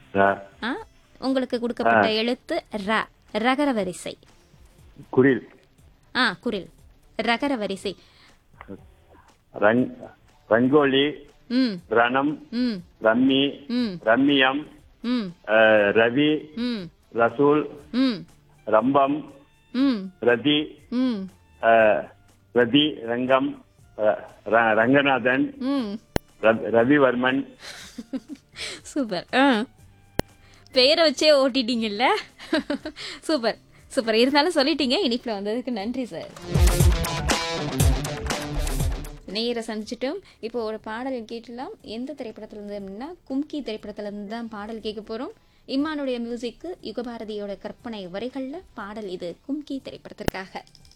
ர ஆ உங்களுக்கு கொடுக்கப்பட்ட எழுத்து ர ரகர வரிசை குரில் ஆ குரில் ரகர வரிசை ரங் ரங்கோலி ம் ரணம் ம் ரம்மி ம் ரம்மியம் ம் அஹ், ரவி ம் ரசூல் ம் ரம்பம் ம் ரதி ம் அஹ், ரதி ரங்கம் அஹ், ர- ரங்கநாதன் ம் ர- ரவிவர்மன் சூப்பர் ஆ பேரை வச்சே ஓட்டிட்டீங்கல்ல சூப்பர் சூப்பர் இருந்தாலும் சொல்லிட்டீங்க இனிப்பில் வந்ததுக்கு நன்றி சார் நேர சந்திச்சிட்டோம் இப்போ ஒரு பாடல் கேட்டலாம் எந்த திரைப்படத்துல இருந்து அப்படின்னா கும்கி திரைப்படத்துல இருந்து தான் பாடல் கேட்க போறோம் இம்மானுடைய மியூசிக்கு யுகபாரதியோட கற்பனை வரிகள்ல பாடல் இது கும்கி திரைப்படத்திற்காக